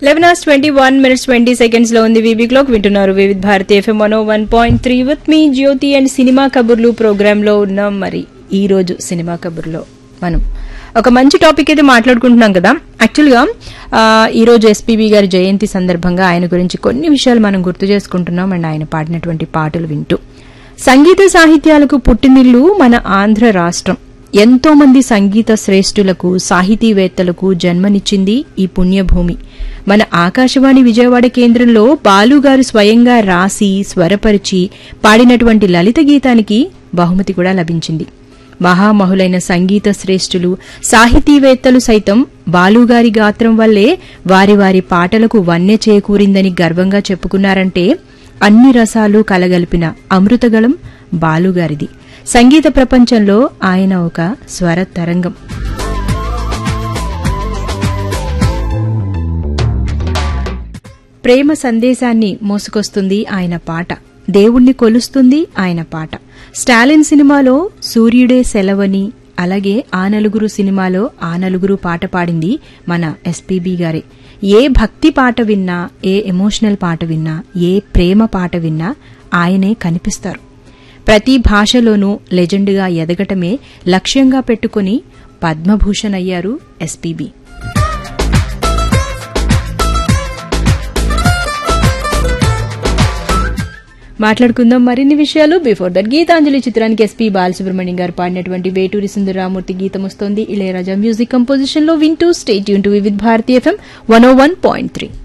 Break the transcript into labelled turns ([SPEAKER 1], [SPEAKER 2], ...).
[SPEAKER 1] eleven hours twenty one minutes twenty seconds లో ఉంది VB clock వింటున్నారు Vividh Bharati FM one one point three with మీ Jyoti and cinema కబుర్లు programme లో ఉన్నాం మరి ఈ రోజు సినిమా కబుర్లో మనం ఒక మంచి టాపిక్ అయితే మాట్లాడుకుంటున్నాం కదా యాక్చువల్గా ఆ, ఈ రోజు ఎస్పీబీ గారి జయంతి సందర్భంగా ఆయన గురించి కొన్ని విషయాలు మనం గుర్తు చేసుకుంటున్నాం అండ్ ఆయన పాడినటువంటి పాటలు వింటూ సంగీత సాహిత్యాలకు పుట్టినిల్లు మన ఆంధ్ర రాష్ట్రం ఎంతో మంది సంగీత శ్రేష్ఠులకు సాహితీవేత్తలకు జన్మనిచ్చింది ఈ పుణ్యభూమి మన ఆకాశవాణి విజయవాడ కేంద్రంలో బాలుగారు స్వయంగా రాసి స్వరపరిచి పాడినటువంటి లలిత గీతానికి బహుమతి కూడా లభించింది మహామహులైన సంగీత శ్రేష్ఠులు సాహితీవేత్తలు సైతం బాలుగారి గాత్రం వల్లే వారి వారి పాటలకు వన్నె చేకూరిందని గర్వంగా చెప్పుకున్నారంటే అన్ని రసాలు కలగలిపిన అమృతగళం బాలుగారిది సంగీత ప్రపంచంలో ఆయన ఒక స్వర తరంగం ప్రేమ సందేశాన్ని మోసుకొస్తుంది ఆయన పాట దేవుణ్ణి కొలుస్తుంది ఆయన పాట స్టాలిన్ సినిమాలో సూర్యుడే సెలవని అలాగే ఆ నలుగురు సినిమాలో ఆ నలుగురు పాట పాడింది మన ఎస్పీబీ గారే ఏ భక్తి పాట విన్నా ఏ ఎమోషనల్ పాట విన్నా ఏ ప్రేమ పాట విన్నా ఆయనే కనిపిస్తారు ప్రతి భాషలోనూ లెజెండ్గా ఎదగటమే లక్ష్యంగా పెట్టుకుని పద్మభూషణ్ అయ్యారు ఎస్పీబీ మాట్లాడుకుందాం మరిన్ని విషయాలు బిఫోర్ దట్ గీతాంజలి చిత్రానికి ఎస్పీ బాలసుబ్రహ్మణ్యం గారు పాడినటువంటి వేటూరి సుందరరామూర్తి గీతం వస్తోంది ఇళయరాజా మ్యూజిక్ కంపోజిషన్ లో వింటూ స్టేట్ యూన్ to with Bharati FM one O one point three